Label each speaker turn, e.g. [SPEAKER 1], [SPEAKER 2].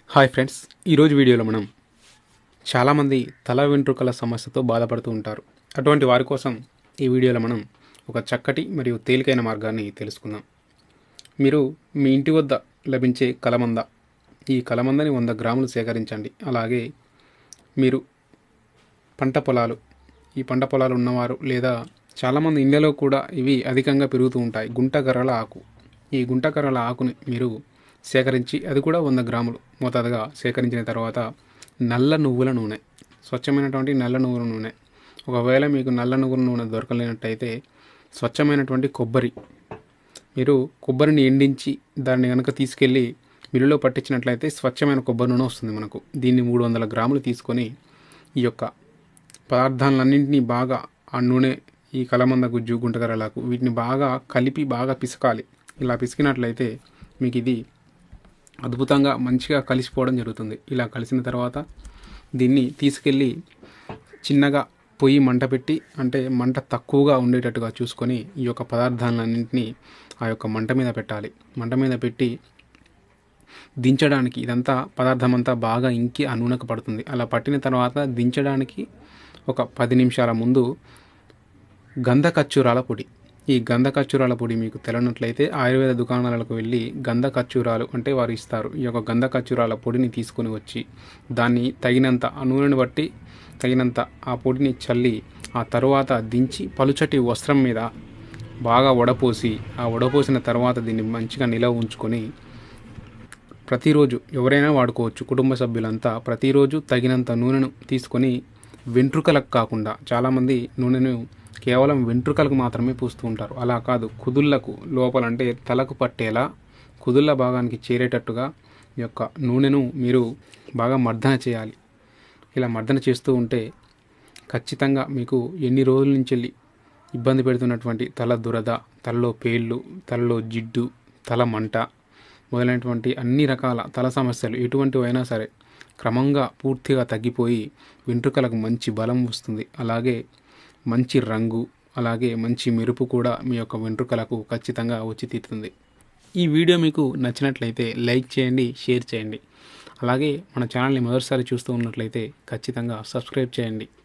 [SPEAKER 1] hi friends ఈరోజు వీడియోలో మనం చాలామంది తల వెంట్రుకల సమస్యతో బాధపడుతూ ఉంటారు అటువంటి వారి కోసం ఈ వీడియోలో మనం ఒక చక్కటి మరియు తేలికైన మార్గాన్ని తెలుసుకుందాం మీరు మీ ఇంటి వద్ద లభించే కలమంద ఈ కలమందని వంద గ్రాములు సేకరించండి అలాగే మీరు పంట పొలాలు ఈ పంట పొలాలు ఉన్నవారు లేదా చాలామంది ఇళ్ళలో కూడా ఇవి అధికంగా పెరుగుతూ ఉంటాయి గుంటగర్రల ఆకు ఈ గుంటగర్రల ఆకుని మీరు సేకరించి అది కూడా వంద గ్రాములు మోతాదుగా సేకరించిన తర్వాత నల్ల నువ్వుల నూనె స్వచ్ఛమైనటువంటి నల్ల నువ్వుల నూనె ఒకవేళ మీకు నల్ల నువ్వుల నూనె దొరకలేనట్టయితే స్వచ్ఛమైనటువంటి కొబ్బరి మీరు కొబ్బరిని ఎండించి దాన్ని కనుక తీసుకెళ్ళి మిల్లులో పట్టించినట్లయితే స్వచ్ఛమైన కొబ్బరి నూనె వస్తుంది మనకు దీన్ని మూడు వందల గ్రాములు తీసుకొని ఈ యొక్క పదార్థాలన్నింటినీ బాగా ఆ నూనె ఈ కలమంద గుజ్జు గుంటగరలాకు వీటిని బాగా కలిపి బాగా పిసకాలి ఇలా పిసికినట్లయితే మీకు ఇది అద్భుతంగా మంచిగా కలిసిపోవడం జరుగుతుంది ఇలా కలిసిన తర్వాత దీన్ని తీసుకెళ్ళి చిన్నగా పొయ్యి మంట పెట్టి అంటే మంట తక్కువగా ఉండేటట్టుగా చూసుకొని ఈ యొక్క పదార్థాలన్నింటినీ ఆ యొక్క మంట మీద పెట్టాలి మంట మీద పెట్టి దించడానికి ఇదంతా పదార్థం అంతా బాగా ఇంకి ఆ నూనెకు పడుతుంది అలా పట్టిన తర్వాత దించడానికి ఒక పది నిమిషాల ముందు గంధ ఖర్జూరాల పొడి ఈ గంధ ఖర్జూరాల పొడి మీకు తెలనట్లయితే ఆయుర్వేద దుకాణాలకు వెళ్ళి గంధ ఖర్జూరాలు అంటే వారు ఇస్తారు ఈ యొక్క గంధ ఖర్జూరాల పొడిని తీసుకొని వచ్చి దాన్ని తగినంత ఆ నూనెను బట్టి తగినంత ఆ పొడిని చల్లి ఆ తరువాత దించి పలుచటి వస్త్రం మీద బాగా వడపోసి ఆ వడపోసిన తర్వాత దీన్ని మంచిగా నిలవ ఉంచుకొని ప్రతిరోజు ఎవరైనా వాడుకోవచ్చు కుటుంబ సభ్యులంతా ప్రతిరోజు తగినంత నూనెను తీసుకొని వెంట్రుకలకు కాకుండా చాలామంది నూనెను కేవలం వెంట్రుకలకు మాత్రమే పూస్తూ ఉంటారు అలా కాదు కుదుళ్లకు లోపల అంటే తలకు పట్టేలా కుదుళ్ళ భాగానికి చేరేటట్టుగా ఈ యొక్క నూనెను మీరు బాగా మర్దన చేయాలి ఇలా మర్దన చేస్తూ ఉంటే ఖచ్చితంగా మీకు ఎన్ని రోజుల నుంచి వెళ్ళి ఇబ్బంది పెడుతున్నటువంటి తల దురద తలలో పేళ్ళు తలలో జిడ్డు తల మంట మొదలైనటువంటి అన్ని రకాల తల సమస్యలు ఎటువంటివైనా సరే క్రమంగా పూర్తిగా తగ్గిపోయి వెంట్రుకలకు మంచి బలం వస్తుంది అలాగే మంచి రంగు అలాగే మంచి మెరుపు కూడా మీ యొక్క వెంట్రుకలకు ఖచ్చితంగా వచ్చి తీరుతుంది ఈ వీడియో మీకు నచ్చినట్లయితే లైక్ చేయండి షేర్ చేయండి అలాగే మన ఛానల్ని మొదటిసారి చూస్తూ ఉన్నట్లయితే ఖచ్చితంగా సబ్స్క్రైబ్ చేయండి